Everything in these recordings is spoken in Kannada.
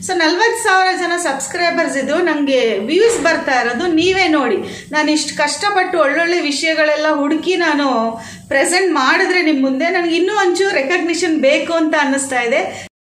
ಸೊ ನಲ್ವತ್ತು ಸಾವಿರ ಜನ ಸಬ್ಸ್ಕ್ರೈಬರ್ಸ್ ಇದು ನನಗೆ ವ್ಯೂಸ್ ಬರ್ತಾ ಇರೋದು ನೀವೇ ನೋಡಿ ನಾನು ಇಷ್ಟು ಕಷ್ಟಪಟ್ಟು ಒಳ್ಳೊಳ್ಳೆ ವಿಷಯಗಳೆಲ್ಲ ಹುಡುಕಿ ನಾನು ಪ್ರೆಸೆಂಟ್ ಮಾಡಿದ್ರೆ ನಿಮ್ಮ ಮುಂದೆ ನನಗೆ ಇನ್ನೂ ಒಂಚೂರು ರೆಕಗ್ನಿಷನ್ ಬೇಕು ಅಂತ ಅನ್ನಿಸ್ತಾ ಇದೆ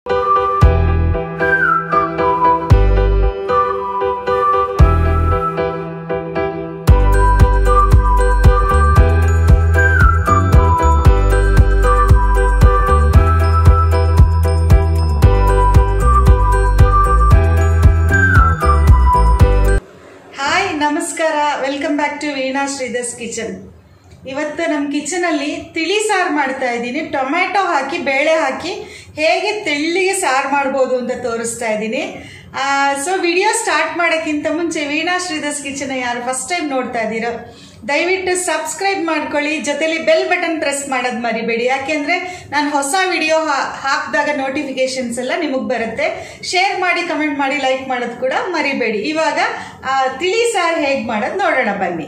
ಹಾಯ್ ನಮಸ್ಕಾರ welcome back to Veena Sridhar's kitchen ಇವತ್ತು ನಮ್ಮ ಕಿಚನಲ್ಲಿ ತಿಳಿ ಸಾರು ಮಾಡ್ತಾ ಇದ್ದೀನಿ ಟೊಮ್ಯಾಟೊ ಹಾಕಿ ಬೇಳೆ ಹಾಕಿ ಹೇಗೆ ತೆಳ್ಳಿಗೆ ಸಾರು ಮಾಡ್ಬೋದು ಅಂತ ತೋರಿಸ್ತಾ ಇದ್ದೀನಿ ಸೊ ವಿಡಿಯೋ ಸ್ಟಾರ್ಟ್ ಮಾಡೋಕ್ಕಿಂತ ಮುಂಚೆ ವೀಣಾ ಶ್ರೀಧರ್ಸ್ ಕಿಚನ್ ಯಾರು ಫಸ್ಟ್ ಟೈಮ್ ನೋಡ್ತಾ ಇದ್ದೀರೋ ದಯವಿಟ್ಟು ಸಬ್ಸ್ಕ್ರೈಬ್ ಮಾಡ್ಕೊಳ್ಳಿ ಜೊತೆಲಿ ಬೆಲ್ ಬಟನ್ ಪ್ರೆಸ್ ಮಾಡೋದು ಮರಿಬೇಡಿ ಯಾಕೆಂದ್ರೆ ನಾನು ಹೊಸ ವಿಡಿಯೋ ಹಾಕಿದಾಗ ನೋಟಿಫಿಕೇಶನ್ಸ್ ಎಲ್ಲ ನಿಮಗೆ ಬರುತ್ತೆ ಶೇರ್ ಮಾಡಿ ಕಮೆಂಟ್ ಮಾಡಿ ಲೈಕ್ ಮಾಡೋದು ಕೂಡ ಮರಿಬೇಡಿ ಇವಾಗ ಆ, ತಿಳಿ ಸಾರು ಹೇಗೆ ಮಾಡೋದು ನೋಡೋಣ ಬನ್ನಿ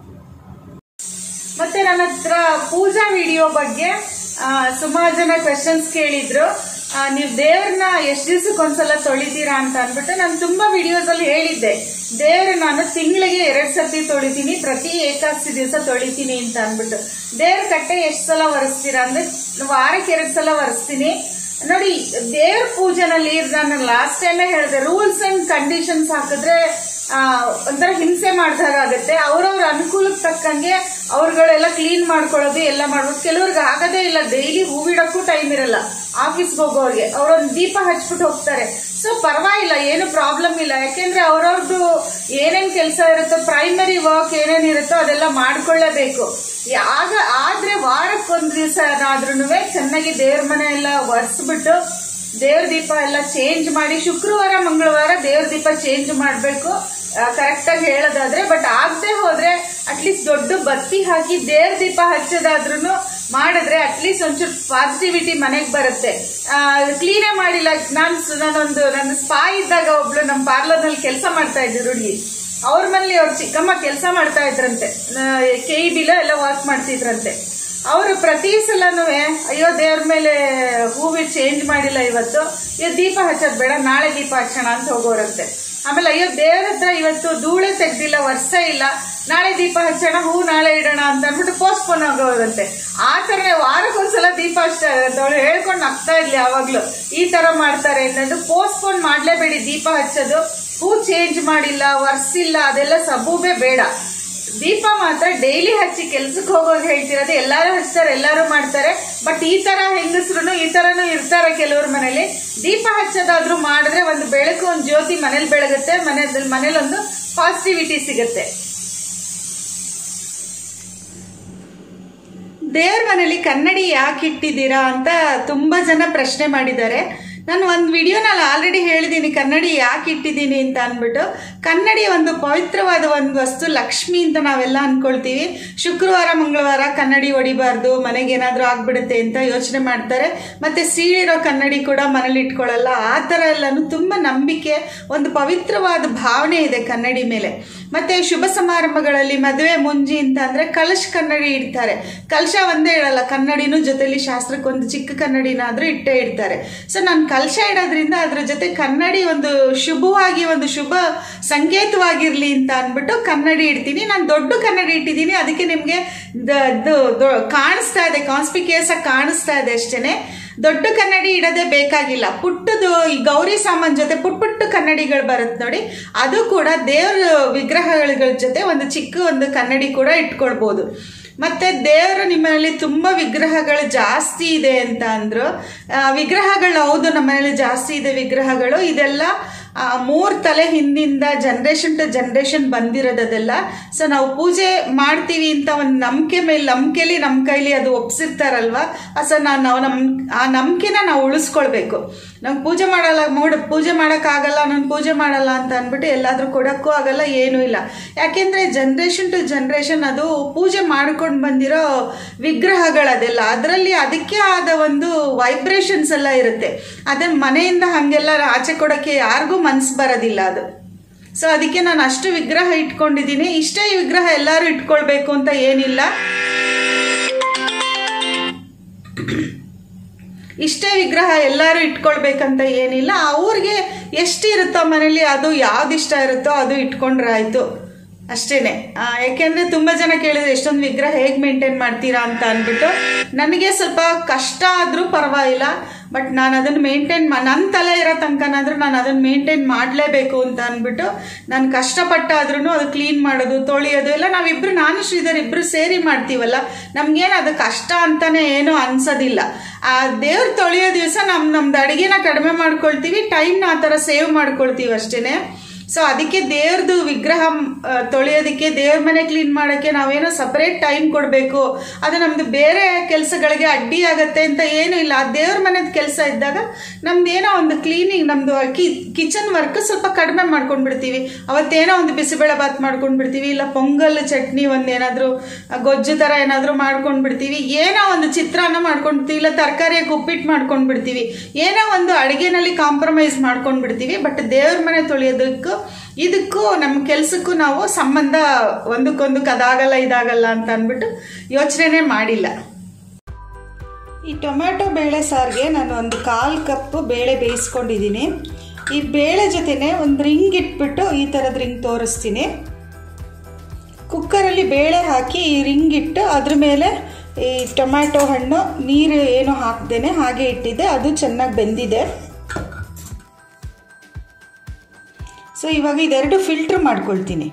ಮತ್ತೆ ನನ್ನ ಹತ್ರ ಪೂಜಾ ವಿಡಿಯೋ ಬಗ್ಗೆ ಆ, ಸುಮಾರು ಜನ ಕ್ವೆಶನ್ಸ್ ಕೇಳಿದ್ರು ಆ, ನೀವು ದೇವ್ರನ್ನ ಎಷ್ಟು ದಿವ್ಸಕ್ಕೊಂದ್ಸಲ ತೊಳಿತೀರಾ ಅಂತ ಅಂದ್ಬಿಟ್ಟು ನಾನು ತುಂಬಾ ವಿಡಿಯೋಸ್ ಅಲ್ಲಿ ಹೇಳಿದ್ದೆ ದೇವ್ರ ನಾನು ತಿಂಗಳಿಗೆ ಎರಡ್ ಸತಿ ತೊಳಿತೀನಿ ಪ್ರತಿ ಏಕಾದಶಿ ದಿವಸ ತೊಳಿತೀನಿ ಅಂತ ಅಂದ್ಬಿಟ್ಟು ದೇವ್ರ ಕಟ್ಟೆ ಎಷ್ಟು ಸಲ ಒರೆಸ್ತೀರಾ ಅಂದ್ರೆ ವಾರಕ್ಕೆ ಎರಡ್ ಸಲ ಒರೆಸ್ತೀನಿ ನೋಡಿ ದೇವ್ರ ಪೂಜೆನಲ್ಲಿ ನಾನು ಲಾಸ್ಟ್ ಟೈಮೇ ಹೇಳಿದೆ ರೂಲ್ಸ್ ಅಂಡ್ ಕಂಡೀಷನ್ಸ್ ಹಾಕಿದ್ರೆ ಆ, ಒಂಥರ ಹಿಂಸೆ ಮಾಡ್ದಾಗ ಆಗುತ್ತೆ ಅವ್ರವ್ರ ಅನುಕೂಲಕ್ಕೆ ತಕ್ಕಂಗೆ ಅವ್ರುಗಳೆಲ್ಲ ಕ್ಲೀನ್ ಮಾಡ್ಕೊಳ್ಳೋದು ಎಲ್ಲ ಮಾಡ್ಬೋದು ಕೆಲವ್ರಿಗೆ ಆಗೋದೇ ಇಲ್ಲ ಡೈಲಿ ಹೂವಿಡಕ್ಕೂ ಟೈಮ್ ಇರಲ್ಲ ಆಫೀಸ್ಗೆ ಹೋಗೋರಿಗೆ ಅವ್ರೊಂದು ದೀಪ ಹಚ್ಬಿಟ್ಟು ಹೋಗ್ತಾರೆ ಸೊ ಪರವಾಗಿಲ್ಲ ಏನು ಪ್ರಾಬ್ಲಮ್ ಇಲ್ಲ ಯಾಕೆಂದ್ರೆ ಅವ್ರವ್ರದ್ದು ಏನೇನ್ ಕೆಲಸ ಇರುತ್ತೋ ಪ್ರೈಮರಿ ವರ್ಕ್ ಏನೇನ್ ಇರುತ್ತೋ ಅದೆಲ್ಲ ಮಾಡ್ಕೊಳ್ಳೇಬೇಕು ಆಗ ಆದ್ರೆ ವಾರಕ್ಕೊಂದ್ ದಿವಸ ಆದ್ರೂ ಚೆನ್ನಾಗಿ ದೇವ್ರ ಮನೆ ಎಲ್ಲ ಒರೆಸ್ಬಿಟ್ಟು ದೇವ್ರ ದೀಪ ಎಲ್ಲ ಚೇಂಜ್ ಮಾಡಿ ಶುಕ್ರವಾರ ಮಂಗಳವಾರ ದೇವ್ರ ದೀಪ ಚೇಂಜ್ ಮಾಡಬೇಕು ಕರೆಕ್ಟ್ ಆಗಿ ಹೇಳೋದಾದ್ರೆ ಬಟ್ ಆಗದೆ ಹೋದ್ರೆ ಅಟ್ಲೀಸ್ಟ್ ದೊಡ್ಡ ಬತ್ತಿ ಹಾಕಿ ದೇವ್ರ ದೀಪ ಹಚ್ಚೋದಾದ್ರೂ ಮಾಡಿದ್ರೆ ಅಟ್ಲೀಸ್ಟ್ ಒಂಚೂರು ಪಾಸಿಟಿವಿಟಿ ಮನೆಗೆ ಬರುತ್ತೆ ಕ್ಲೀನೇ ಮಾಡಿಲ್ಲ ನಾನು ನಾನೊಂದು ನನ್ನ ಸ್ಪಾ ಇದ್ದಾಗ ಒಬ್ಳು ನಮ್ಮ ಪಾರ್ಲರ್ನಲ್ಲಿ ಕೆಲಸ ಮಾಡ್ತಾ ಇದ್ರು ಹುಡುಗಿ ಅವ್ರ ಮನೇಲಿ ಅವ್ರ ಚಿಕ್ಕಮ್ಮ ಕೆಲಸ ಮಾಡ್ತಾ ಇದ್ರಂತೆ ಕೆ ಇ ಬಿಲ ಎಲ್ಲ ವರ್ಕ್ ಮಾಡ್ತಿದ್ರಂತೆ ಅವರು ಪ್ರತಿ ಸಲನೂ ಅಯ್ಯೋ ದೇವ್ರ ಮೇಲೆ ಹೂವಿ ಚೇಂಜ್ ಮಾಡಿಲ್ಲ ಇವತ್ತು ಇವತ್ತು ದೀಪ ಹಚ್ಚೋದು ಬೇಡ ನಾಳೆ ದೀಪ ಹಚ್ಚೋಣ ಅಂತ ಹೋಗೋರಂತೆ ಆಮೇಲೆ ಅಯ್ಯೋ ದೇವ್ರ ಹತ್ರ ಇವತ್ತು ಧೂಳೆ ತೆಗ್ದಿಲ್ಲ ವರ್ಷ ಇಲ್ಲ ನಾಳೆ ದೀಪ ಹಚ್ಚೋಣ ಹೂ ನಾಳೆ ಇಡೋಣ ಅಂತ ಅಂದ್ಬಿಟ್ಟು ಪೋಸ್ಟ್ಪೋನ್ ಆಗೋರಂತೆ ಆ ಥರನೇ ವಾರಕ್ಕೊಂದ್ಸಲ ದೀಪ ಹಚ್ತಾರೆ ಅಂತ ಅವಳು ಹೇಳ್ಕೊಂಡು ನಗ್ತಾ ಇದ್ಲಿ ಯಾವಾಗ್ಲೂ ಈ ತರ ಮಾಡ್ತಾರೆ ಅಂತಂದು ಪೋಸ್ಟ್ಪೋನ್ ಮಾಡ್ಲೇಬೇಡಿ ದೀಪ ಹಚ್ಚೋದು ಹೂ ಚೇಂಜ್ ಮಾಡಿಲ್ಲ ವರ್ಸಿಲ್ಲ ಅದೆಲ್ಲ ಸಬೂಬೇ ಬೇಡ ದೀಪ ಮಾತ್ರ ಡೈಲಿ ಹಚ್ಚಿ ಕೆಲ್ಸಕ್ಕೆ ಹೋಗೋದು ಹೇಳ್ತಿರೋದು ಎಲ್ಲಾರು ಹಚ್ತಾರೆ ಎಲ್ಲಾರು ಮಾಡ್ತಾರೆ ಬಟ್ ಈ ತರ ಹೆಂಗಸ್ರು ಈ ತರನು ಇರ್ತಾರೆ ಕೆಲವ್ರ ಮನೇಲಿ ದೀಪ ಹಚ್ಚೋದಾದ್ರೂ ಮಾಡಿದ್ರೆ ಒಂದು ಬೆಳಕು ಒಂದು ಜ್ಯೋತಿ ಮನೇಲಿ ಬೆಳಗುತ್ತೆ ಮನೆ ಮನೇಲಿ ಒಂದು ಪಾಸಿಟಿವಿಟಿ ಸಿಗುತ್ತೆ ದೇವ್ರ ಮನೇಲಿ ಕನ್ನಡಿ ಯಾಕೆ ಇಟ್ಟಿದ್ದೀರಾ ಅಂತ ತುಂಬಾ ಜನ ಪ್ರಶ್ನೆ ಮಾಡಿದ್ದಾರೆ ನಾನು ಒಂದು ವಿಡಿಯೋನಲ್ಲಿ ಆಲ್ರೆಡಿ ಹೇಳಿದ್ದೀನಿ ಕನ್ನಡಿ ಯಾಕೆ ಇಟ್ಟಿದ್ದೀನಿ ಅಂತ ಅಂದ್ಬಿಟ್ಟು ಕನ್ನಡಿ ಒಂದು ಪವಿತ್ರವಾದ ಒಂದು ವಸ್ತು ಲಕ್ಷ್ಮಿ ಅಂತ ನಾವೆಲ್ಲ ಅನ್ಕೊಳ್ತೀವಿ ಶುಕ್ರವಾರ ಮಂಗಳವಾರ ಕನ್ನಡಿ ಹೊಡಿಬಾರ್ದು ಮನೆಗೆ ಏನಾದರೂ ಆಗ್ಬಿಡುತ್ತೆ ಅಂತ ಯೋಚನೆ ಮಾಡ್ತಾರೆ ಮತ್ತೆ ಸೀಳಿರೋ ಕನ್ನಡಿ ಕೂಡ ಮನೇಲಿ ಇಟ್ಕೊಳ್ಳಲ್ಲ ಆ ಥರ ಎಲ್ಲನೂ ತುಂಬ ನಂಬಿಕೆ ಒಂದು ಪವಿತ್ರವಾದ ಭಾವನೆ ಇದೆ ಕನ್ನಡಿ ಮೇಲೆ ಮತ್ತೆ ಶುಭ ಸಮಾರಂಭಗಳಲ್ಲಿ ಮದುವೆ ಮುಂಜಿ ಅಂತ ಅಂದ್ರೆ ಕಲಶ ಕನ್ನಡಿ ಇಡ್ತಾರೆ ಕಲಶ ಒಂದೇ ಇಡಲ್ಲ ಕನ್ನಡಿನೂ ಜೊತೆಲಿ ಶಾಸ್ತ್ರಕ್ಕೆ ಒಂದು ಚಿಕ್ಕ ಕನ್ನಡಿನಾದ್ರೂ ಇಟ್ಟೇ ಇಡ್ತಾರೆ ಸೊ ನಾನು ಕಲಶ ಇಡೋದ್ರಿಂದ ಅದ್ರ ಜೊತೆ ಕನ್ನಡಿ ಒಂದು ಶುಭವಾಗಿ ಒಂದು ಶುಭ ಸಂಕೇತವಾಗಿರ್ಲಿ ಅಂತ ಅಂದ್ಬಿಟ್ಟು ಕನ್ನಡಿ ಇಡ್ತೀನಿ ನಾನು ದೊಡ್ಡ ಕನ್ನಡಿ ಇಟ್ಟಿದ್ದೀನಿ ಅದಕ್ಕೆ ನಿಮಗೆ ಕಾಣಿಸ್ತಾ ಇದೆ ಕಾನ್ಸ್ಪಿಕ್ಯೂಸ್ ಆಗಿ ಕಾಣಿಸ್ತಾ ಇದೆ ಅಷ್ಟೇನೆ ದೊಡ್ಡ ಕನ್ನಡಿ ಇಡೋದೇ ಬೇಕಾಗಿಲ್ಲ ಪುಟ್ಟದು ಈ ಗೌರಿ ಸಾಮಾನ್ ಜೊತೆ ಪುಟ್ ಪುಟ್ಟ ಕನ್ನಡಿಗಳು ಬರುತ್ತೆ ನೋಡಿ ಅದು ಕೂಡ ದೇವ್ರ ವಿಗ್ರಹಗಳ ಜೊತೆ ಒಂದು ಚಿಕ್ಕ ಒಂದು ಕನ್ನಡಿ ಕೂಡ ಇಟ್ಕೊಳ್ಬೋದು ಮತ್ತೆ ದೇವರು ನಿಮ್ಮಲ್ಲಿ ತುಂಬ ವಿಗ್ರಹಗಳು ಜಾಸ್ತಿ ಇದೆ ಅಂತ ಅಂದ್ರು ಆ, ವಿಗ್ರಹಗಳು ಹೌದು ನಮ್ಮನೇಲಿ ಜಾಸ್ತಿ ಇದೆ ವಿಗ್ರಹಗಳು ಇದೆಲ್ಲ ಆ, ಮೂರ್ ತಲೆ ಹಿಂದಿಂದ ಜನ್ರೇಷನ್ ಟು ಜನ್ರೇಷನ್ ಬಂದಿರೋದೆಲ್ಲ ಸೊ ನಾವು ಪೂಜೆ ಮಾಡ್ತೀವಿ ಅಂತ ಒಂದು ನಂಬಿಕೆ ಮೇಲೆ ನಂಬಿಕೆಲಿ ನಮ್ಮ ಕೈಲಿ ಅದು ಒಪ್ಸಿರ್ತಾರಲ್ವಾ ಸೊ ನಾವು ನಾವು ನಮ್ ಆ ನಂಬಿಕೆನ ನಾವು ಉಳಿಸ್ಕೊಳ್ಬೇಕು ನಂಗೆ ಪೂಜೆ ಮಾಡಲ್ಲ ಮೂಡ್ ಪೂಜೆ ಮಾಡೋಕ್ಕಾಗಲ್ಲ ನಾನು ಪೂಜೆ ಮಾಡಲ್ಲ ಅಂತ ಅಂದ್ಬಿಟ್ಟು ಎಲ್ಲಾದ್ರೂ ಕೊಡೋಕ್ಕೂ ಆಗಲ್ಲ ಏನೂ ಇಲ್ಲ ಯಾಕೆಂದ್ರೆ ಜನ್ರೇಷನ್ ಟು ಜನ್ರೇಷನ್ ಅದು ಪೂಜೆ ಮಾಡ್ಕೊಂಡು ಬಂದಿರೋ ವಿಗ್ರಹಗಳದೆಲ್ಲ ಅದರಲ್ಲಿ ಅದಕ್ಕೆ ಆದ ಒಂದು ವೈಬ್ರೇಷನ್ಸ್ ಎಲ್ಲ ಇರುತ್ತೆ ಅದನ್ನ ಮನೆಯಿಂದ ಹಾಗೆಲ್ಲ ಆಚೆ ಕೊಡೋಕ್ಕೆ ಯಾರಿಗೂ ಮನ್ಸು ಬರೋದಿಲ್ಲ ಅದು ಸೊ ಅದಕ್ಕೆ ನಾನು ಅಷ್ಟು ವಿಗ್ರಹ ಇಟ್ಕೊಂಡಿದ್ದೀನಿ ಇಷ್ಟೇ ವಿಗ್ರಹ ಎಲ್ಲರೂ ಇಟ್ಕೊಳ್ಬೇಕು ಅಂತ ಏನಿಲ್ಲ ಇಷ್ಟೇ ವಿಗ್ರಹ ಎಲ್ಲರೂ ಇಟ್ಕೊಳ್ಬೇಕಂತ ಏನಿಲ್ಲ ಅವ್ರಿಗೆ ಎಷ್ಟು ಇರುತ್ತೋ ಮನೇಲಿ ಅದು ಯಾವ್ದು ಇಷ್ಟ ಇರುತ್ತೋ ಅದು ಇಟ್ಕೊಂಡ್ರೆ ಆಯಿತು ಅಷ್ಟೇನೆ ಆ, ಯಾಕೆಂದ್ರೆ ತುಂಬ ಜನ ಕೇಳಿದ್ರೆ ಎಷ್ಟೊಂದು ವಿಗ್ರಹ ಹೇಗೆ ಮೇಂಟೈನ್ ಮಾಡ್ತೀರಾ ಅಂತ ಅಂದ್ಬಿಟ್ಟು ನನಗೆ ಸ್ವಲ್ಪ ಕಷ್ಟ ಆದರೂ ಪರವಾಗಿಲ್ಲ ಬಟ್ ನಾನು ಅದನ್ನು ಮೇಂಟೈನ್ ಮಾ ನನ್ನ ತಲೆ ಇರೋ ತನಕನಾದ್ರೂ ನಾನು ಅದನ್ನು ಮೇಂಟೈನ್ ಮಾಡಲೇಬೇಕು ಅಂತ ಅಂದ್ಬಿಟ್ಟು ನಾನು ಕಷ್ಟಪಟ್ಟಾದ್ರೂ ಅದು ಕ್ಲೀನ್ ಮಾಡೋದು ತೊಳೆಯೋದು ಎಲ್ಲ ನಾವಿಬ್ರು ನಾನು ಶ್ರೀಧರ್ ಇಬ್ರು ಸೇರಿ ಮಾಡ್ತೀವಲ್ಲ ನಮ್ಗೇನು ಅದು ಕಷ್ಟ ಅಂತಾನೆ ಏನೂ ಅನ್ಸೋದಿಲ್ಲ ಆ ದೇವ್ರ ತೊಳೆಯೋ ದಿವಸ ನಮ್ಮ ನಮ್ದು ಅಡುಗೆನ ಕಡಿಮೆ ಮಾಡ್ಕೊಳ್ತೀವಿ ಟೈಮ್ನ ಆ ಥರ ಸೇವ್ ಮಾಡ್ಕೊಳ್ತೀವಿ ಅಷ್ಟೇನೆ ಸೊ ಅದಕ್ಕೆ ದೇವ್ರದ್ದು ವಿಗ್ರಹ ಆ, ತೊಳೆಯೋದಕ್ಕೆ ದೇವ್ರ ಮನೆ ಕ್ಲೀನ್ ಮಾಡೋಕ್ಕೆ ನಾವೇನೋ ಸಪರೇಟ್ ಟೈಮ್ ಕೊಡಬೇಕು ಅದು ನಮ್ದು ಬೇರೆ ಕೆಲಸಗಳಿಗೆ ಅಡ್ಡಿ ಆಗತ್ತೆ ಅಂತ ಏನೂ ಇಲ್ಲ ಆ ದೇವ್ರ ಮನೆದ ಕೆಲಸ ಇದ್ದಾಗ ನಮ್ದು ಏನೋ ಒಂದು ಕ್ಲೀನಿಂಗ್ ನಮ್ದು ಕಿ ಕಿಚನ್ ವರ್ಕ್ ಸ್ವಲ್ಪ ಕಡಿಮೆ ಮಾಡ್ಕೊಂಡು ಬಿಡ್ತೀವಿ ಅವತ್ತೇನೋ ಒಂದು ಬಿಸಿಬೇಳೆ ಬಾತ್ ಮಾಡ್ಕೊಂಡು ಬಿಡ್ತೀವಿ ಇಲ್ಲ ಪೊಂಗಲ್ ಚಟ್ನಿ ಒಂದು ಏನಾದರೂ ಗೊಜ್ಜು ಥರ ಏನಾದರೂ ಮಾಡ್ಕೊಂಡು ಬಿಡ್ತೀವಿ ಏನೋ ಒಂದು ಚಿತ್ರಾನ್ನ ಮಾಡ್ಕೊಂಡು ಬಿಡ್ತೀವಿ ಇಲ್ಲ ತರಕಾರಿಯಾಗಿ ಉಪ್ಪಿಟ್ಟು ಮಾಡ್ಕೊಂಡು ಬಿಡ್ತೀವಿ ಏನೋ ಒಂದು ಅಡುಗೆನಲ್ಲಿ ಕಾಂಪ್ರಮೈಸ್ ಮಾಡ್ಕೊಂಡು ಬಿಡ್ತೀವಿ ಬಟ್ ದೇವ್ರ ಮನೆ ತೊಳೆಯೋದಕ್ಕೂ ಇದಕ್ಕೂ ನಮ್ಮ ಕೆಲಸಕ್ಕೂ ನಾವು ಸಂಬಂಧ ಒಂದಕ್ಕೊಂದಕ್ಕೆ ಅದಾಗಲ್ಲ ಇದಾಗಲ್ಲ ಅಂತ ಅಂದ್ಬಿಟ್ಟು ಯೋಚನೆನೇ ಮಾಡಿಲ್ಲ ಈ ಟೊಮ್ಯಾಟೊ ಬೇಳೆ ಸಾರಿಗೆ ನಾನು ಒಂದು ಕಾಲು ಕಪ್ ಬೇಳೆ ಬೇಯಿಸ್ಕೊಂಡಿದ್ದೀನಿ ಈ ಬೇಳೆ ಜೊತೆನೆ ಒಂದು ರಿಂಗ್ ಇಟ್ಬಿಟ್ಟು ಈ ಥರದ ರಿಂಗ್ ತೋರಿಸ್ತೀನಿ ಕುಕ್ಕರಲ್ಲಿ ಬೇಳೆ ಹಾಕಿ ಈ ರಿಂಗ್ ಇಟ್ಟು ಅದ್ರ ಮೇಲೆ ಈ ಟೊಮ್ಯಾಟೊ ಹಣ್ಣು ನೀರು ಏನು ಹಾಕ್ದೇನೆ ಹಾಗೆ ಇಟ್ಟಿದ್ದೆ ಅದು ಚೆನ್ನಾಗಿ ಬೆಂದಿದೆ ಸೊ ಇವಾಗ ಇದೆರಡು ಫಿಲ್ಟ್ರ್ ಮಾಡ್ಕೊಳ್ತೀನಿ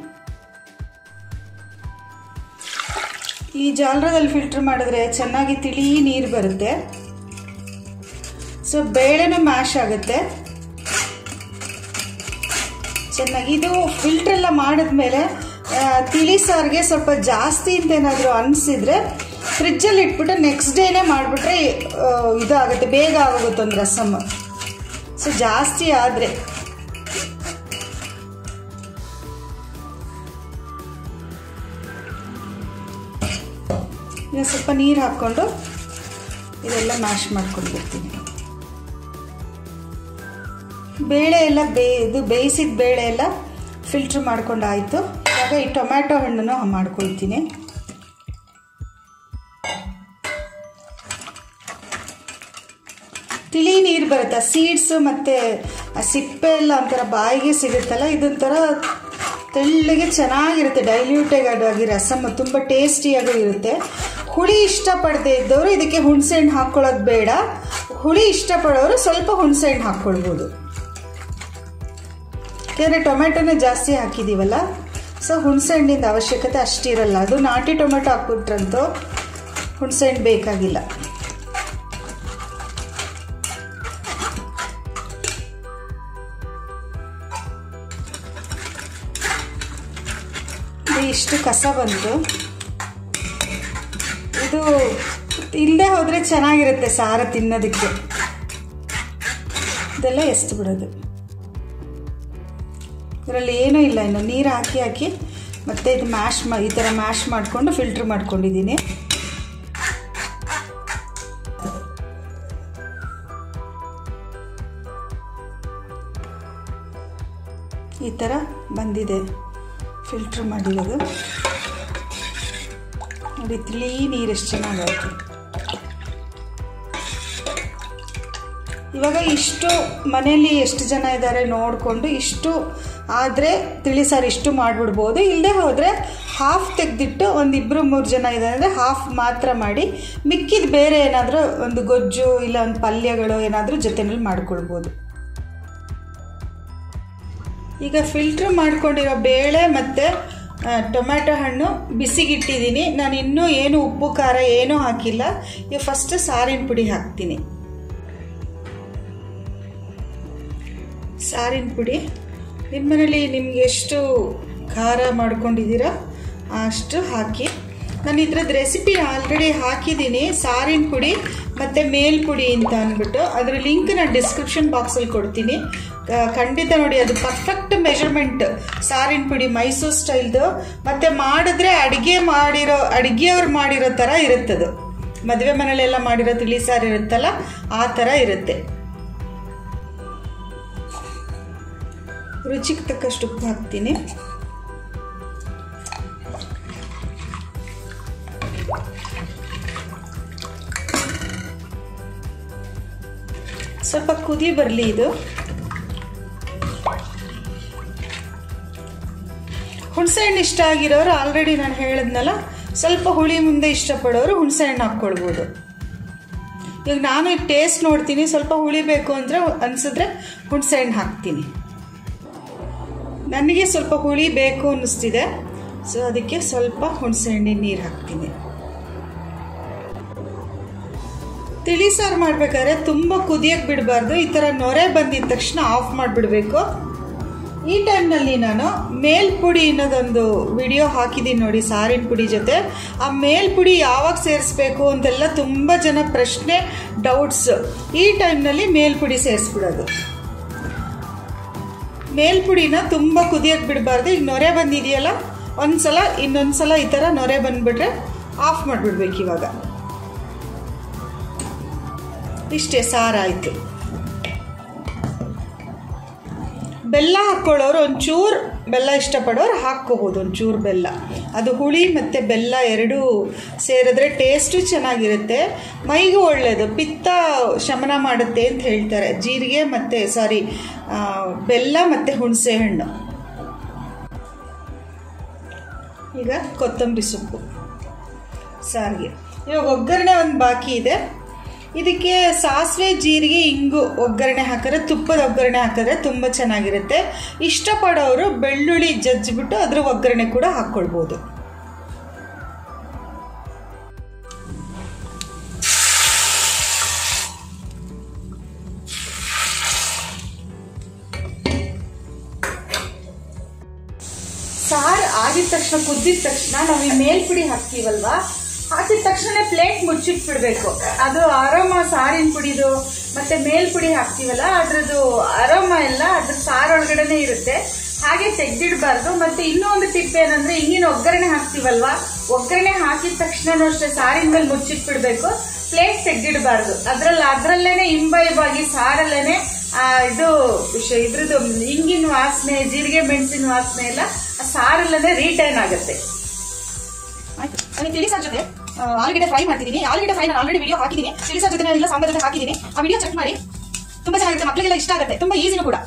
ಈ ಜಾಲರದಲ್ಲಿ ಫಿಲ್ಟ್ರ್ ಮಾಡಿದ್ರೆ ಚೆನ್ನಾಗಿ ತಿಳಿ ನೀರು ಬರುತ್ತೆ ಸೊ ಬೇಳೆನೂ ಮ್ಯಾಶ್ ಆಗುತ್ತೆ ಚೆನ್ನಾಗಿ ಇದು ಫಿಲ್ಟ್ರ್ ಎಲ್ಲ ಮಾಡಿದ್ಮೇಲೆ ಆ, ತಿಳಿ ಸಾರಿಗೆ ಸ್ವಲ್ಪ ಜಾಸ್ತಿ ಅಂತ ಏನಾದರೂ ಅನಿಸಿದ್ರೆ ಫ್ರಿಜ್ಜಲ್ಲಿ ಇಟ್ಬಿಟ್ಟು ನೆಕ್ಸ್ಟ್ ಡೇನೇ ಮಾಡಿಬಿಟ್ರೆ ಇದಾಗುತ್ತೆ ಬೇಗ ಆಗೋಗುತ್ತೆ ಒಂದು ರಸಮ್ ಸೊ ಜಾಸ್ತಿ ಆದರೆ ಇನ್ನು ಸ್ವಲ್ಪ ನೀರು ಹಾಕ್ಕೊಂಡು ಇದೆಲ್ಲ ಮ್ಯಾಶ್ ಮಾಡ್ಕೊಂಡು ಬರ್ತೀನಿ ಬೇಳೆ ಎಲ್ಲ ಬೇ ಇದು ಬೇಯಿಸಿದ ಬೇಳೆ ಎಲ್ಲ ಫಿಲ್ಟ್ರ್ ಮಾಡ್ಕೊಂಡು ಆಯಿತು ಇವಾಗ ಈ ಟೊಮ್ಯಾಟೊ ಹಣ್ಣನ್ನು ಮಾಡ್ಕೊಳ್ತೀನಿ ತಿಳಿ ನೀರು ಬರುತ್ತೆ ಸೀಡ್ಸು ಮತ್ತು ಆ ಸಿಪ್ಪೆ ಎಲ್ಲ ಒಂಥರ ಬಾಯಿಗೆ ಸಿಗುತ್ತಲ್ಲ ಇದೊಂಥರ ತೆಳ್ಳಗೆ ಚೆನ್ನಾಗಿರುತ್ತೆ ಡೈಲ್ಯೂಟೆಡ್ ಆಗಿ ರಸಮ್ ತುಂಬ ಟೇಸ್ಟಿಯಾಗೂ ಇರುತ್ತೆ ಹುಳಿ ಇಷ್ಟಪಡದೆ ಇದ್ದವರು ಇದಕ್ಕೆ ಹುಣಸೆಹಣ್ಣು ಹಾಕ್ಕೊಳ್ಳೋದು ಬೇಡ ಹುಳಿ ಇಷ್ಟಪಡೋರು ಸ್ವಲ್ಪ ಹುಣಸೆಹಣ್ಣು ಹಾಕ್ಕೊಳ್ಬೋದು ಯಾಕೆಂದರೆ ಟೊಮೆಟೊನೇ ಜಾಸ್ತಿ ಹಾಕಿದ್ದೀವಲ್ಲ ಸೊ ಹುಣಸೆಹಣ್ಣಿಂದ ಅವಶ್ಯಕತೆ ಅಷ್ಟಿರಲ್ಲ ಅದು ನಾಟಿ ಟೊಮೆಟೊ ಹಾಕ್ಬಿಟ್ರಂತೂ ಹುಣಸೆಹಣ್ಣು ಬೇಕಾಗಿಲ್ಲ ಇದು ಇಷ್ಟು ಕಸ ಬಂತು ಇದು ಇಲ್ಲದೆ ಹೋದರೆ ಚೆನ್ನಾಗಿರುತ್ತೆ ಸಾರ ತಿನ್ನೋದಕ್ಕೆ ಇದೆಲ್ಲ ಎಷ್ಟು ಬಿಡೋದು ಇದರಲ್ಲಿ ಏನೂ ಇಲ್ಲ ಇನ್ನು ನೀರು ಹಾಕಿ ಹಾಕಿ ಮತ್ತೆ ಇದು ಮ್ಯಾಶ್ ಮಾ ಈ ಥರ ಮ್ಯಾಶ್ ಮಾಡಿಕೊಂಡು ಫಿಲ್ಟ್ರ್ ಮಾಡ್ಕೊಂಡಿದ್ದೀನಿ ಈ ಥರ ಬಂದಿದೆ ಫಿಲ್ಟ್ರ್ ಮಾಡಿರೋದು ನೋಡಿ ತಿಳಿ ನೀರು ಎಷ್ಟು ಚೆನ್ನಾಗಾಯ್ತು ಇವಾಗ ಇಷ್ಟು ಮನೆಯಲ್ಲಿ ಎಷ್ಟು ಜನ ಇದ್ದಾರೆ ನೋಡಿಕೊಂಡು ಇಷ್ಟು ಆದರೆ ತಿಳಿ ಸಾರು ಇಷ್ಟು ಮಾಡಿಬಿಡ್ಬೋದು ಇಲ್ಲದೆ ಹೋದರೆ ಹಾಫ್ ತೆಗೆದಿಟ್ಟು ಒಂದು ಇಬ್ಬರು ಮೂರು ಜನ ಇದ್ದಾರೆ ಅಂದರೆ ಹಾಫ್ ಮಾತ್ರ ಮಾಡಿ ಮಿಕ್ಕಿದ ಬೇರೆ ಏನಾದರೂ ಒಂದು ಗೊಜ್ಜು ಇಲ್ಲ ಒಂದು ಪಲ್ಯಗಳು ಏನಾದರೂ ಜೊತೆನಲ್ಲಿ ಮಾಡ್ಕೊಳ್ಬೋದು ಈಗ ಫಿಲ್ಟ್ರ್ ಮಾಡ್ಕೊಂಡಿರೋ ಬೇಳೆ ಮತ್ತು ಟೊಮ್ಯಾಟೊ ಹಣ್ಣು ಬಿಸಿಗಿಟ್ಟಿದ್ದೀನಿ ನಾನು ಇನ್ನೂ ಏನು ಉಪ್ಪು ಖಾರ ಏನೂ ಹಾಕಿಲ್ಲ ಈಗ ಫಸ್ಟ್ ಸಾರಿನ ಪುಡಿ ಹಾಕ್ತೀನಿ ಸಾರಿನ ಪುಡಿ ನಿಮ್ಮ ಮನೇಲಿ ನಿಮ್ಗೆ ಎಷ್ಟು ಖಾರ ಮಾಡ್ಕೊಂಡಿದ್ದೀರಾ ಅಷ್ಟು ಹಾಕಿ ನಾನು ಇದ್ರದ್ದು ರೆಸಿಪಿ ಆಲ್ರೆಡಿ ಹಾಕಿದ್ದೀನಿ ಸಾರಿನ ಪುಡಿ ಮತ್ತು ಮೇಲ್ ಪುಡಿ ಅಂತ ಅಂದ್ಬಿಟ್ಟು ಅದರ ಲಿಂಕ್ ನಾನು ಡಿಸ್ಕ್ರಿಪ್ಷನ್ ಬಾಕ್ಸಲ್ಲಿ ಕೊಡ್ತೀನಿ ಕ- ಖಂಡಿತ ನೋಡಿ ಅದು ಪರ್ಫೆಕ್ಟ್ ಮೆಷರ್ಮೆಂಟ್ ಸಾರಿನ ಪುಡಿ ಮೈಸೂರು ಸ್ಟೈಲ್ದು ಮತ್ತು ಮಾಡಿದ್ರೆ ಅಡುಗೆ ಮಾಡಿರೋ ಅಡುಗೆಯವ್ರು ಮಾಡಿರೋ ಥರ ಇರುತ್ತದು ಮದುವೆ ಮನೇಲೆಲ್ಲ ಮಾಡಿರೋ ತಿಳಿ ಸಾರು ಇರುತ್ತಲ್ಲ ಆ ಥರ ಇರುತ್ತೆ ರುಚಿಗೆ ತಕ್ಕಷ್ಟು ಉಪ್ಪು ಹಾಕ್ತೀನಿ ಸ್ವಲ್ಪ ಕುದಿ ಬರಲಿ ಇದು ಹುಣಸೆ ಹಣ್ಣು ಇಷ್ಟ ಆಗಿರೋರು ಆಲ್ರೆಡಿ ನಾನು ಹೇಳಿದ್ನಲ್ಲ ಸ್ವಲ್ಪ ಹುಳಿ ಮುಂದೆ ಇಷ್ಟಪಡೋರು ಹುಣಸೆ ಹಣ್ಣು ಹಾಕ್ಕೊಳ್ಬೋದು ಈಗ ನಾನು ಈಗ ಟೇಸ್ಟ್ ನೋಡ್ತೀನಿ ಸ್ವಲ್ಪ ಹುಳಿ ಬೇಕು ಅಂದರೆ ಅನಿಸಿದ್ರೆ ಹುಣಸೆ ಹಣ್ಣು ಹಾಕ್ತೀನಿ ನನಗೆ ಸ್ವಲ್ಪ ಹುಳಿ ಬೇಕು ಅನ್ನಿಸ್ತಿದೆ ಸೊ ಅದಕ್ಕೆ ಸ್ವಲ್ಪ ಹುಣಸೆ ಹಣ್ಣಿನ ನೀರು ಹಾಕ್ತೀನಿ ತಿಳಿ ಸಾರು ಮಾಡ್ಬೇಕಾದ್ರೆ ತುಂಬ ಕುದಿಯಕ್ಕೆ ಬಿಡಬಾರ್ದು ಈ ಥರ ನೊರೆ ಬಂದಿದ ತಕ್ಷಣ ಆಫ್ ಮಾಡಿಬಿಡ್ಬೇಕು ಈ ಟೈಮ್ನಲ್ಲಿ ನಾನು ಮೇಲ್ಪುಡಿ ಅನ್ನೋದೊಂದು ವಿಡಿಯೋ ಹಾಕಿದ್ದೀನಿ ನೋಡಿ ಸಾರಿನ ಪುಡಿ ಜೊತೆ ಆ ಮೇಲ್ಪುಡಿ ಯಾವಾಗ ಸೇರಿಸ್ಬೇಕು ಅಂತೆಲ್ಲ ತುಂಬ ಜನ ಪ್ರಶ್ನೆ ಡೌಟ್ಸ್ ಈ ಟೈಮ್ನಲ್ಲಿ ಮೇಲ್ಪುಡಿ ಸೇರಿಸ್ಬಿಡೋದು ಮೇಲ್ಪುಡಿನ ತುಂಬ ಕುದಿಯಕ್ಕೆ ಬಿಡಬಾರ್ದು ಈಗ ನೊರೆ ಬಂದಿದೆಯಲ್ಲ ಒಂದ್ಸಲ ಇನ್ನೊಂದ್ಸಲ ಈ ಥರ ನೊರೆ ಬಂದ್ಬಿಟ್ರೆ ಆಫ್ ಮಾಡಿಬಿಡ್ಬೇಕು ಇವಾಗ ಇಷ್ಟೇ ಸಾರಾಯಿತು ಬೆಲ್ಲ ಹಾಕ್ಕೊಳ್ಳೋರು ಒಂಚೂರು ಬೆಲ್ಲ ಇಷ್ಟಪಡೋರು ಹಾಕ್ಕೋಬೋದು ಒಂಚೂರು ಬೆಲ್ಲ ಅದು ಹುಳಿ ಮತ್ತು ಬೆಲ್ಲ ಎರಡೂ ಸೇರಿದ್ರೆ ಟೇಸ್ಟು ಚೆನ್ನಾಗಿರುತ್ತೆ ಮೈಗೂ ಒಳ್ಳೆಯದು ಪಿತ್ತ ಶಮನ ಮಾಡುತ್ತೆ ಅಂತ ಹೇಳ್ತಾರೆ ಜೀರಿಗೆ ಮತ್ತು ಸಾರಿ ಬೆಲ್ಲ ಮತ್ತು ಹುಣಸೆ ಹಣ್ಣು ಈಗ ಕೊತ್ತಂಬರಿ ಸೊಪ್ಪು ಸಾರಿಗೆ ಇವಾಗ ಒಗ್ಗರಣೆ ಒಂದು ಬಾಕಿ ಇದೆ ಇದಕ್ಕೆ ಸಾಸಿವೆ ಜೀರಿಗೆ ಇಂಗು ಒಗ್ಗರಣೆ ಹಾಕಿದ್ರೆ ತುಪ್ಪದ ಒಗ್ಗರಣೆ ಹಾಕಿದ್ರೆ ತುಂಬ ಚೆನ್ನಾಗಿರುತ್ತೆ ಇಷ್ಟಪಡೋರು ಬೆಳ್ಳುಳ್ಳಿ ಜಜ್ಜಿಬಿಟ್ಟು ಅದ್ರ ಒಗ್ಗರಣೆ ಕೂಡ ಹಾಕ್ಕೊಳ್ಬೋದು ಸಾರು ಆಗಿದ ತಕ್ಷಣ ಕುದ್ದಿದ ತಕ್ಷಣ ನಾವು ಈ ಮೇಲ್ಪುಡಿ ಹಾಕ್ತೀವಲ್ವಾ ಹಾಕಿದ ತಕ್ಷಣ ಪ್ಲೇಟ್ ಮುಚ್ಚಿಟ್ಬಿಡ್ಬೇಕು ಅದು ಅರೋಮ ಸಾರಿನ ಪುಡಿದು ಮತ್ತೆ ಮೇಲ್ಪುಡಿ ಹಾಕ್ತೀವಲ್ಲ ಅದ್ರದ್ದು ಅರೋಮ ಎಲ್ಲ ಅದ್ರ ಸಾರೊಳಗಡೆನೆ ಇರುತ್ತೆ ಹಾಗೆ ತೆಗ್ದಿಡ್ಬಾರ್ದು ಮತ್ತೆ ಇನ್ನೂ ಒಂದು ಟಿಪ್ ಏನಂದ್ರೆ ಹಿಂಗಿನ ಒಗ್ಗರಣೆ ಹಾಕ್ತೀವಲ್ವಾ ಒಗ್ಗರಣೆ ಹಾಕಿದ ತಕ್ಷಣ ಅಷ್ಟೇ ಸಾರಿನ ಮೇಲೆ ಮುಚ್ಚಿಟ್ಬಿಡ್ಬೇಕು ಪ್ಲೇಟ್ ತೆಗ್ದಿಡಬಾರ್ದು ಅದ್ರಲ್ಲಿ ಅದ್ರಲ್ಲೇನೆ ಇಂಬೈಬಾಗಿ ಸಾರಲ್ಲೇನೆ ಆ, ಇದು ವಿಷ- ಇದ್ರದ್ದು ಹಿಂಗಿನ ವಾಸನೆ ಜೀರಿಗೆ ಮೆಣಸಿನ ವಾಸನೆ ಎಲ್ಲ ಆ ಸಾರಲ್ಲೇ ರೀಟೈನ್ ಆಗುತ್ತೆ ನನಗೆ ತಿಳಿ ಸಾರ್ ಜೊತೆ ಆ, ಆಲೂಗಡ್ಡೆ ಫ್ರೈ ಮಾಡ್ತಿದ್ದೀನಿ ಆಲೂಗಡ್ಡೆ ಫ್ರೈ ನಾನು ಆಲ್ರೆಡಿ ವಿಡಿಯೋ ಹಾಕಿದ್ದೀನಿ ತಿಳಿ ಸಾರ್ ಜೊತೆ ನಾನು ಎಲ್ಲ ಸಾಂಬಾರ್ ಜೊತೆ ಹಾಕಿದ್ದೀನಿ ಆ ವಿಡಿಯೋ ಚೆಕ್ ಮಾಡಿ ತುಂಬಾ ಚೆನ್ನಾಗಿರುತ್ತೆ ಮಕ್ಕಳಿಗೆಲ್ಲ ಇಷ್ಟ ಆಗುತ್ತೆ ತುಂಬಾ ಈಸಿನೂ ಕೂಡ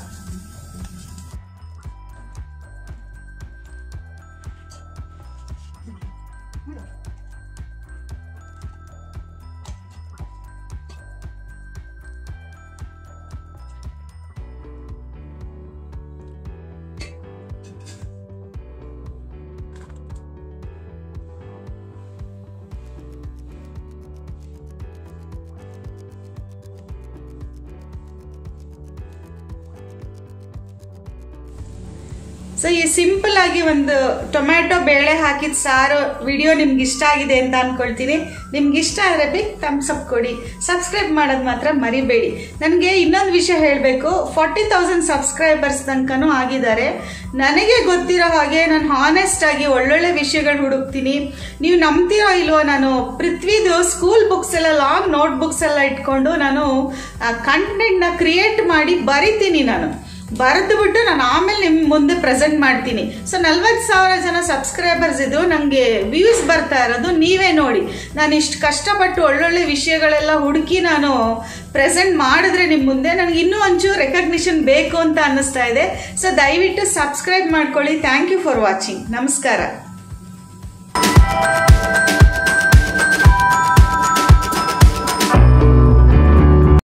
ಸೊ ಈ ಸಿಂಪಲ್ ಆಗಿ ಒಂದು ಟೊಮ್ಯಾಟೊ ಬೇಳೆ ಹಾಕಿದ ಸಾರು ವಿಡಿಯೋ ನಿಮ್ಗೆ ಇಷ್ಟ ಆಗಿದೆ ಅಂತ ಅನ್ಕೊಳ್ತೀನಿ ನಿಮ್ಗೆ ಇಷ್ಟ ಆದರೆ ಬಿ ಥಮ್ಸ್ ಅಪ್ ಕೊಡಿ ಸಬ್ಸ್ಕ್ರೈಬ್ ಮಾಡೋದು ಮಾತ್ರ ಮರಿಬೇಡಿ ನನಗೆ ಇನ್ನೊಂದು ವಿಷಯ ಹೇಳಬೇಕು ಫಾರ್ಟಿ ತೌಸಂಡ್ ಸಬ್ಸ್ಕ್ರೈಬರ್ಸ್ ತನಕನೂ ಆಗಿದ್ದಾರೆ ನನಗೆ ಗೊತ್ತಿರೋ ಹಾಗೆ ನಾನು ಹಾನೆಸ್ಟ್ ಆಗಿ ಒಳ್ಳೊಳ್ಳೆ ವಿಷಯಗಳು ಹುಡುಕ್ತೀನಿ ನೀವು ನಂಬ್ತಿರೋ ಇಲ್ವೋ ನಾನು ಪೃಥ್ವಿದು ಸ್ಕೂಲ್ ಬುಕ್ಸ್ ಎಲ್ಲ ಲಾಂಗ್ ನೋಟ್ ಬುಕ್ಸ್ ಎಲ್ಲ ಇಟ್ಕೊಂಡು ನಾನು ಕಂಟೆಂಟ್ನ ಕ್ರಿಯೇಟ್ ಮಾಡಿ ಬರಿತೀನಿ ನಾನು ಬರೆದು ಬಿಟ್ಟು ನಾನು ಆಮೇಲೆ ನಿಮ್ಮ ಮುಂದೆ ಪ್ರೆಸೆಂಟ್ ಮಾಡ್ತೀನಿ ಸೊ ನಲ್ವತ್ತು ಸಾವಿರ ಜನ ಸಬ್ಸ್ಕ್ರೈಬರ್ಸ್ ಇದು ನನಗೆ ವ್ಯೂಸ್ ಬರ್ತಾ ಇರೋದು ನೀವೇ ನೋಡಿ ನಾನು ಇಷ್ಟು ಕಷ್ಟಪಟ್ಟು ಒಳ್ಳೊಳ್ಳೆ ವಿಷಯಗಳೆಲ್ಲ ಹುಡುಕಿ ನಾನು ಪ್ರೆಸೆಂಟ್ ಮಾಡಿದ್ರೆ ನಿಮ್ಮ ಮುಂದೆ ನನಗೆ ಇನ್ನೂ ಒಂಚೂರು ರೆಕಗ್ನಿಷನ್ ಬೇಕು ಅಂತ ಅನ್ನಿಸ್ತಾ ಇದೆ ಸೊ ದಯವಿಟ್ಟು ಸಬ್ಸ್ಕ್ರೈಬ್ ಮಾಡ್ಕೊಳ್ಳಿ ಥ್ಯಾಂಕ್ ಯು ಫಾರ್ ವಾಚಿಂಗ್ ನಮಸ್ಕಾರ